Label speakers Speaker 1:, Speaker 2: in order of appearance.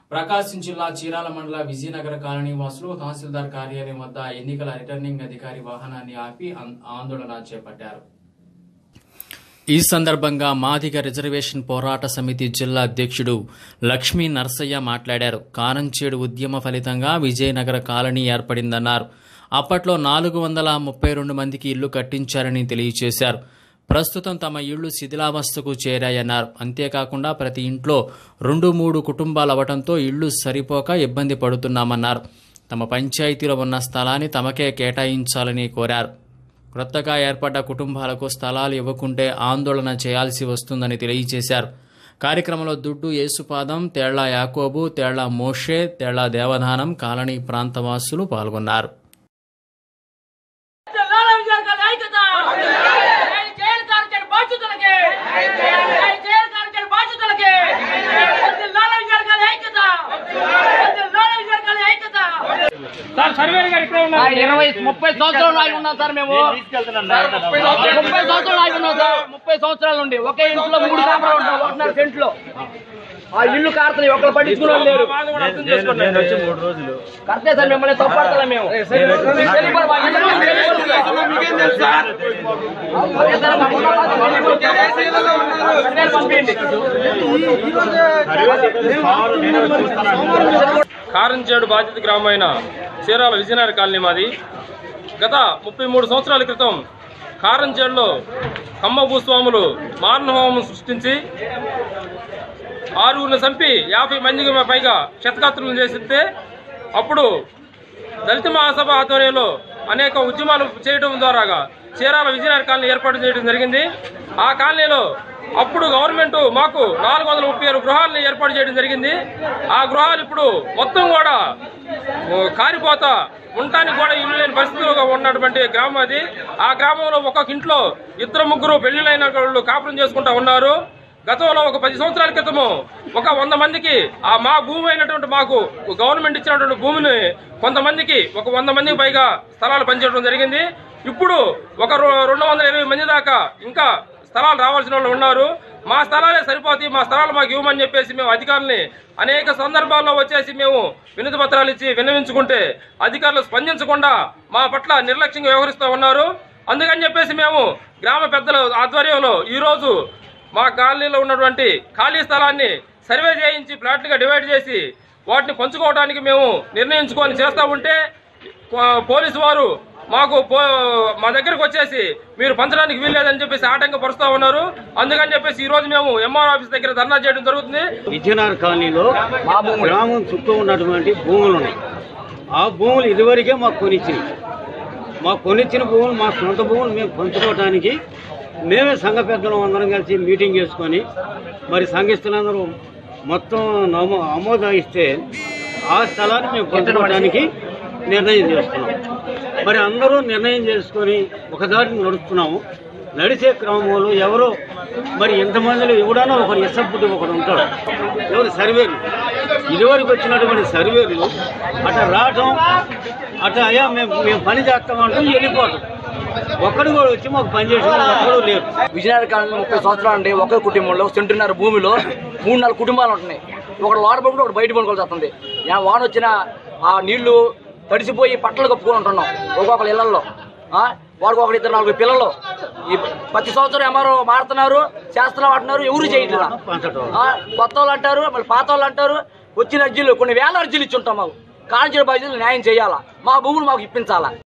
Speaker 1: ప్రకాశం జిల్లా చీరాల మండల విజయనగర కాలనీ వాసులు తహసీల్దార్ కార్యాలయం వద్ద ఎన్నికల రిటర్నింగ్ అధికారి వాహనాన్ని ఆపి ఆం- ఆందోళన చేపట్టారు ఈ సందర్భంగా మాదిగ రిజర్వేషన్ పోరాట సమితి జిల్లా అధ్యక్షుడు లక్ష్మీ నర్సయ్య మాట్లాడారు కారంచేడు ఉద్యమ ఫలితంగా విజయనగర కాలనీ ఏర్పడిందన్నారు అప్పట్లో నాలుగు వందల ముప్పై రెండు మందికి ఇల్లు కట్టించారని తెలియజేశారు ప్రస్తుతం తమ ఇళ్లు శిథిలావస్థకు చేరాయన్నారు అంతేకాకుండా ప్రతి ఇంట్లో రెండు మూడు కుటుంబాలు అవడంతో ఇళ్లు సరిపోక ఇబ్బంది పడుతున్నామన్నారు తమ పంచాయతీలో ఉన్న స్థలాన్ని తమకే కేటాయించాలని కోరారు క్రొత్తగా ఏర్పడ్డ కుటుంబాలకు స్థలాలు ఇవ్వకుంటే ఆందోళన చేయాల్సి వస్తుందని తెలియజేశారు కార్యక్రమంలో దుడ్డు యేసుపాదం తేళ్ల యాకోబు తేళ్ల మోషే తేళ్ల దేవధానం కాలనీ ప్రాంతవాసులు పాల్గొన్నారు
Speaker 2: జిల్లాల విజయనగర ఐక్యత జై జైలు కార్మికుల బాధ్యతలకి జై జైలు కార్మికుల బాధ్యతలకి జిల్లాల విజయనగర ఐక్యత జిల్లాల విజయనగర ఐక్యత సార్ ఇరవై ముప్పై సంవత్సరాలు ఆగి ఉన్నాం సార్ మేము ముప్పై సంవత్సరాలు ఆగి ఉన్నాం సార్ ముప్పై సంవత్సరాల నుండి ఒకే ఇంట్లో మూడు కాపురాలు ఉంటాం ఒకటిన్నర సెంట్లో ఆ ఇల్లు కారుతున్నాయి ఒకరు పట్టించుకునే వాళ్ళు లేరు
Speaker 3: నేను వచ్చి మూడు రోజులు
Speaker 2: కరెక్టే సార్ మిమ్మల్ని తప్పడతలే మేము మీకు తెలియదు, మా ఇల్లు మీకు తెలియదు. ఓకే సార్, మా ఉన్న బాధ పదివేలు పంపించండి.
Speaker 4: కారంచేడు బాధిత గ్రామమైన చీరాల విజయనగర కాలనీ మాది గత ముప్పై మూడు సంవత్సరాల క్రితం కారంచేడులో కమ్మ భూస్వాములు మారణహోమం సృష్టించి ఆరుగురిని చంపి యాభై మందికి పైగా క్షతగాత్రులను చేసితే అప్పుడు దళిత మహాసభ ఆధ్వర్యంలో అనేక ఉద్యమాలు చేయడం ద్వారాగా చీరాల విజయనగర కాలనీ ఏర్పాటు చేయడం జరిగింది ఆ కాలనీలో అప్పుడు గవర్నమెంట్ మాకు నాలుగు వందల ముప్పై ఆరు గృహాలను ఏర్పాటు చేయడం జరిగింది ఆ గృహాలు ఇప్పుడు మొత్తం కూడా ఓ, కారిపోతా ఉండటానికి కూడా ఇల్లు లేని పరిస్థితిలో ఉన్నటువంటి గ్రామం అది ఆ గ్రామంలో ఒక్కొక్క ఇంట్లో ఇద్దరు ముగ్గురు పెళ్లిళ్ళైన వాళ్ళు కాపురం చేసుకుంటా ఉన్నారు గతంలో ఒక పది సంవత్సరాల క్రితము ఒక వంద మందికి ఆ మా భూమి అయినటువంటి మాకు గవర్నమెంట్ ఇచ్చినటువంటి భూమిని కొంతమందికి ఒక వంద మందికి పైగా స్థలాలు పంచడం జరిగింది ఇప్పుడు ఒక రో- రెండు వందల ఇరవై మంది దాకా ఇంకా స్థలాలు రావాల్సిన వాళ్ళు ఉన్నారు మా స్థలాలే సరిపోతాయి మా స్థలాలు మాకు ఇవ్వమని చెప్పేసి మేము అధికారుల్ని అనేక సందర్భాల్లో వచ్చేసి మేము వినతి పత్రాలు ఇచ్చి విన్నవించుకుంటే అధికారులు స్పందించకుండా మా పట్ల నిర్లక్ష్యంగా వ్యవహరిస్తూ ఉన్నారు అందుకని చెప్పేసి మేము గ్రామ పెద్దల ఆధ్వర్యంలో ఈరోజు మా కాలనీలో ఉన్నటువంటి ఖాళీ స్థలాన్ని సర్వే చేయించి ప్లాట్లుగా డివైడ్ చేసి వాటిని పంచుకోవడానికి మేము నిర్ణయించుకొని చేస్తూ ఉంటే పో- పోలీసు వారు మాకు పో మా దగ్గరకు వచ్చేసి మీరు పంచడానికి వీల్లేదని చెప్పేసి ఆటంకపరుస్తూ ఉన్నారు అందుకని చెప్పేసి ఈ రోజు మేము ఎంఆర్ ఆఫీస్ దగ్గర ధర్నా చేయడం జరుగుతుంది
Speaker 3: విజయనగర కాలనీలో గ్రామం చుట్టూ ఉన్నటువంటి భూములు ఉన్నాయి ఆ భూములు ఇదివరకే మాకు కొనిచ్చినాయి మాకు కొనిచ్చిన భూములు మా సొంత భూములు మేము పంచుకోవడానికి మేమే సంఘ పెద్దలు అందరం కలిసి మీటింగ్ చేసుకొని మరి సంఘిస్తులందరూ మొత్తం నమో ఆమోదిస్తే ఆ స్థలాన్ని మేము పంచుకోవడానికి నిర్ణయం చేసుకున్నాం మరి అందరూ నిర్ణయం చేసుకొని ఒకదారిని నడుస్తున్నాము నడిచే క్రమంలో ఎవరో మరి ఎంతమందిలో ఎవడన్నా ఒకరు ఇష్టపుట్టి ఒకడు ఉంటాడు ఎవరు సర్వేలు ఇదివరకు వచ్చినటువంటి సర్వేలు అట్లా రావటం అట్లా అయ్యా మేము మేము పని చేస్తామంటూ వెళ్ళిపోవటం ఒక్కడు కూడా వచ్చి మాకు పని చేసిన ఒక్కడు లేరు
Speaker 2: విజయనగర కాలంలో ముప్పై సంవత్సరాలు అండి ఒకే కుటుంబంలో సెంటున్నర భూమిలో మూడు నాలుగు కుటుంబాలు ఉంటున్నాయి ఒకటి లోన పడుకుంటే ఒకటి బయట పడుకోవాల్సి వస్తుంది యా వాన వచ్చిన ఆ నీళ్లు తడిసిపోయి పట్టలు కప్పుకొని ఉంటున్నాం ఒక్కొక్కరు ఇళ్లలో వాడికి ఒకటి ఇద్దరు నాలుగు పిల్లలు ఈ ప్రతి సంవత్సరం ఎవరు మారుతున్నారు చేస్తున్నారు అంటున్నారు ఎవరు చేయట్లా
Speaker 3: పంచటం
Speaker 2: ఆ, కొత్త వాళ్ళు అంటారు మళ్ళీ పాత వాళ్ళు అంటారు వచ్చిన అర్జీలు కొన్ని వేల అర్జీలు ఇచ్చి ఉంటాం మాకు కాంచిన బాధ్యతలు న్యాయం చేయాలా మా భూములు మాకు ఇప్పించాలా